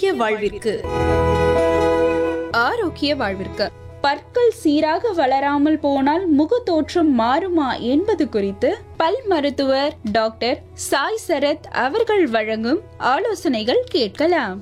ஆரோக்கிய வாழ்விற்கு ஆரோக்கிய வாழ்விற்கு பற்கள் சீராக வளராமல் போனால் முகத்தோற்றம் மாறுமா என்பது குறித்து பல் மருத்துவர் டாக்டர் சாய் சரத் அவர்கள் வழங்கும் ஆலோசனைகள் கேட்கலாம்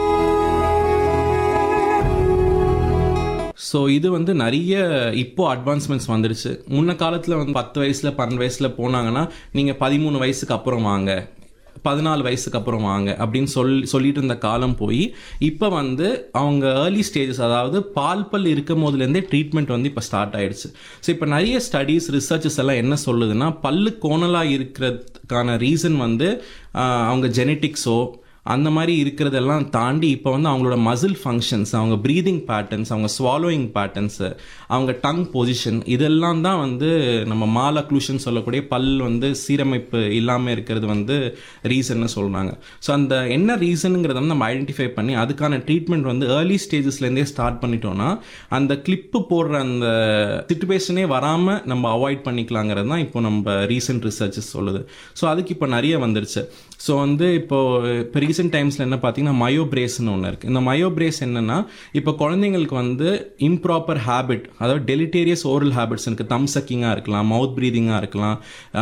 ஸோ இது வந்து நிறைய இப்போ அட்வான்ஸ்மெண்ட்ஸ் வந்துருச்சு முன்ன காலத்தில் வந்து பத்து வயசில் பன்னெண்டு வயசில் போனாங்கன்னா நீங்கள் பதிமூணு வயசுக்கு அப்புறம் வாங்க பதினாலு வயசுக்கு அப்புறம் வாங்க அப்படின்னு சொல்லி சொல்லிட்டு இருந்த காலம் போய் இப்போ வந்து அவங்க ஏர்லி ஸ்டேஜஸ் அதாவது பால் பல் இருக்கும் போதுலேருந்தே ட்ரீட்மெண்ட் வந்து இப்போ ஸ்டார்ட் ஆயிடுச்சு ஸோ இப்போ நிறைய ஸ்டடீஸ் ரிசர்ச்சஸ் எல்லாம் என்ன சொல்லுதுன்னா பல்லு கோணலாக இருக்கிறதுக்கான ரீசன் வந்து ஆஹ், அவங்க ஜெனட்டிக்ஸோ அந்த மாதிரி இருக்கிறதெல்லாம் தாண்டி இப்போ வந்து அவங்களோட மசில் ஃபங்க்ஷன்ஸ் அவங்க ப்ரீதிங் பேட்டர்ன்ஸ் அவங்க ஸ்வாலோயிங் பேட்டர்ன்ஸு அவங்க டங் பொசிஷன் இதெல்லாம் தான் வந்து நம்ம மால் அக்ளூஷன் சொல்லக்கூடிய பல் வந்து சீரமைப்பு இல்லாமல் இருக்கிறது வந்து ரீசன்னு சொல்கிறாங்க ஸோ அந்த என்ன ரீசனுங்கிறத வந்து நம்ம ஐடென்டிஃபை பண்ணி அதுக்கான ட்ரீட்மெண்ட் வந்து ஏர்லி ஸ்டேஜஸ்லேருந்தே ஸ்டார்ட் பண்ணிட்டோம்னா அந்த கிளிப்பு போடுற அந்த சிச்சுவேஷனே வராமல் நம்ம அவாய்ட் பண்ணிக்கலாங்கிறது தான் இப்போ நம்ம ரீசெண்ட் ரிசர்ச்சஸ் சொல்லுது ஸோ அதுக்கு இப்போ நிறைய வந்துருச்சு ஸோ வந்து இப்போ இப்போ ரீசெண்ட் டைம்ஸில் என்ன பார்த்தீங்கன்னா மயோ பிரேஸ்னு ஒன்று இருக்குது இந்த மயோ பிரேஸ் என்னன்னா இப்போ குழந்தைங்களுக்கு வந்து இம்ப்ராப்பர் ஹேபிட் அதாவது டெலிட்டேரியஸ் ஓரல் ஹேபிட்ஸ் இருக்குது தம் சக்கிங்காக இருக்கலாம் மவுத் ப்ரீதிங்காக இருக்கலாம்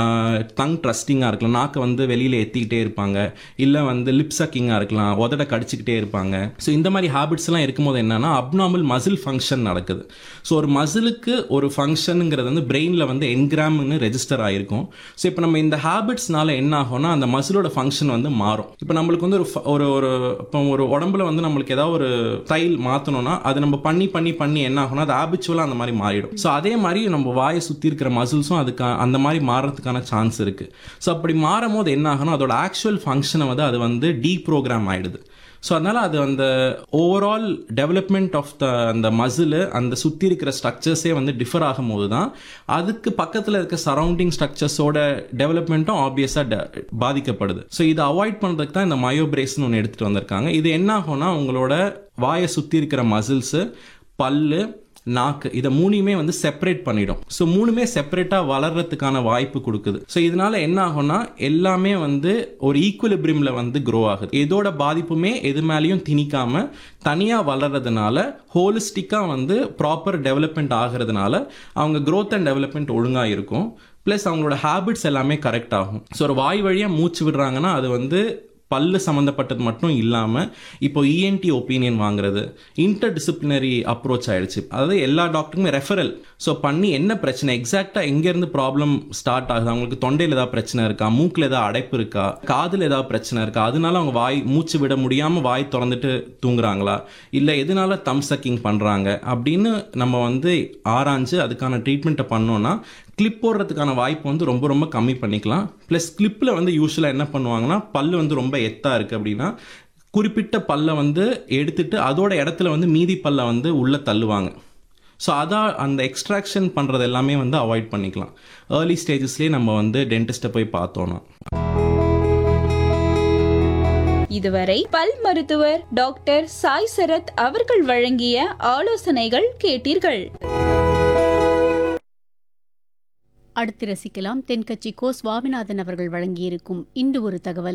டங் ட்ரஸ்டிங்காக இருக்கலாம் நாக்கை வந்து வெளியில் எத்திக்கிட்டே இருப்பாங்க இல்லை வந்து லிப் சக்கிங்காக இருக்கலாம் உதட கடிச்சிக்கிட்டே இருப்பாங்க ஸோ இந்த மாதிரி ஹேபிட்ஸ்லாம் இருக்கும்போது என்னன்னா அப்நார்மல் மசில் ஃபங்க்ஷன் நடக்குது ஸோ ஒரு மசிலுக்கு ஒரு ஃபங்க்ஷனுங்கிறது வந்து பிரெயினில் வந்து என்கிராம்னு ரெஜிஸ்டர் ஆகிருக்கும் ஸோ இப்போ நம்ம இந்த ஹேபிட்ஸ்னால என்ன ஆகும்னா அந்த மசிலோட ஃபங்க்ஷன் வந்து மாறும் இப்போ நம்மளுக்கு வந்து ஒரு ஃப- ஒரு ஒரு இப்போ ஒரு உடம்புல வந்து நம்மளுக்கு ஏதாவது ஒரு ஸ்டைல் மாற்றணும்னா அது நம்ம பண்ணி பண்ணி பண்ணி என்ன ஆகும்னா அது ஹேபிச்சுவலாக அந்த மாதிரி மாறிடும் ஸோ அதே மாதிரி நம்ம வாயை சுற்றி இருக்கிற மசில்ஸும் அதுக்கு அந்த மாதிரி மாறுறதுக்கான சான்ஸ் இருக்குது ஸோ அப்படி மாறும் போது என்ன ஆகணும் அதோட ஆக்சுவல் ஃபங்க்ஷனை வந்து அது வந்து டீப்ரோக்ராம் ஆயிடுது ஸோ அதனால் அது அந்த ஓவரால் டெவலப்மெண்ட் ஆஃப் த அந்த மசில் அந்த சுற்றி இருக்கிற ஸ்ட்ரக்சர்ஸே வந்து டிஃபர் ஆகும்போது தான் அதுக்கு பக்கத்தில் இருக்க சரௌண்டிங் ஸ்ட்ரக்சர்ஸோட டெவலப்மெண்ட்டும் ஆப்வியஸாக பாதிக்கப்படுது ஸோ இதை அவாய்ட் பண்ணுறதுக்கு தான் இந்த மயோபிரேஸ்னு ஒன்று எடுத்துகிட்டு வந்திருக்காங்க இது என்ன ஆகும்னா உங்களோட வாயை சுற்றி இருக்கிற மசில்ஸு பல்லு நாக்கு இதை மூணையுமே வந்து செப்பரேட் பண்ணிடும் ஸோ மூணுமே செப்பரேட்டாக வளர்றதுக்கான வாய்ப்பு கொடுக்குது ஸோ இதனால என்ன ஆகும்னா எல்லாமே வந்து ஒரு ஈக்குவலிபிரியமில் வந்து க்ரோ ஆகுது எதோட பாதிப்புமே எது மேலேயும் திணிக்காம தனியாக வளர்றதுனால ஹோலிஸ்டிக்காக வந்து ப்ராப்பர் டெவலப்மெண்ட் ஆகிறதுனால அவங்க growth அண்ட் டெவலப்மெண்ட் ஒழுங்காக இருக்கும் ப்ளஸ் அவங்களோட ஹேபிட்ஸ் எல்லாமே கரெக்ட் ஆகும் ஸோ ஒரு வாய் வழியாக மூச்சு விடுறாங்கன்னா அது வந்து பல்லு சம்மந்தப்பட்டது மட்டும் இல்லாமல் இப்போ இஎன்டி ஒப்பீனியன் வாங்குறது இன்டர் டிசிப்ளினரி அப்ரோச் ஆயிடுச்சு அதாவது எல்லா டாக்டருமே ரெஃபரல் ஸோ பண்ணி என்ன பிரச்சனை எக்ஸாக்டாக எங்கேருந்து ப்ராப்ளம் ஸ்டார்ட் ஆகுது அவங்களுக்கு தொண்டையில் ஏதாவது பிரச்சனை இருக்கா மூக்கில் ஏதாவது அடைப்பு இருக்கா காதில் ஏதாவது பிரச்சனை இருக்கா அதனால அவங்க வாய் மூச்சு விட முடியாமல் வாய் திறந்துட்டு தூங்குறாங்களா இல்லை எதனால தம் சக்கிங் பண்ணுறாங்க அப்படின்னு நம்ம வந்து ஆராய்ஞ்சு அதுக்கான ட்ரீட்மெண்ட்டை பண்ணோன்னா கிளிப் போடுறதுக்கான வாய்ப்பு வந்து ரொம்ப ரொம்ப கம்மி பண்ணிக்கலாம் ப்ளஸ் கிளிப்பில் வந்து யூஸ்வலாக என்ன பண்ணுவாங்கன்னா பல்லு வந்து ரொம்ப எத்தா இருக்குது அப்படின்னா குறிப்பிட்ட பல்லை வந்து எடுத்துட்டு அதோட இடத்துல வந்து மீதி பல்லை வந்து உள்ளே தள்ளுவாங்க ஸோ அதான் அந்த எக்ஸ்ட்ராக்ஷன் பண்ணுறது எல்லாமே வந்து அவாய்ட் பண்ணிக்கலாம் ஏர்லி ஸ்டேஜஸ்லேயே நம்ம வந்து டென்டிஸ்ட்டை போய் பார்த்தோன்னா இதுவரை பல் மருத்துவர் டாக்டர் சாய் சரத் அவர்கள் வழங்கிய ஆலோசனைகள் கேட்டீர்கள் அடுத்து ரசிக்கலாம் தென்கட்சி கோ சுவாமிநாதன் அவர்கள் வழங்கியிருக்கும் இன்று ஒரு தகவல்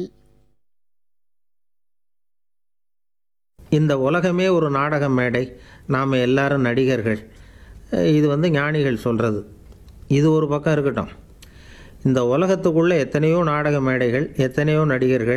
இந்த உலகமே ஒரு நாடக மேடை நாம் எல்லாரும் நடிகர்கள் அஹ் இது வந்து ஞானிகள் சொல்கிறது இது ஒரு பக்கம் இருக்கட்டும் இந்த உலகத்துக்குள்ளே எத்தனையோ நாடக மேடைகள் எத்தனையோ நடிகர்கள்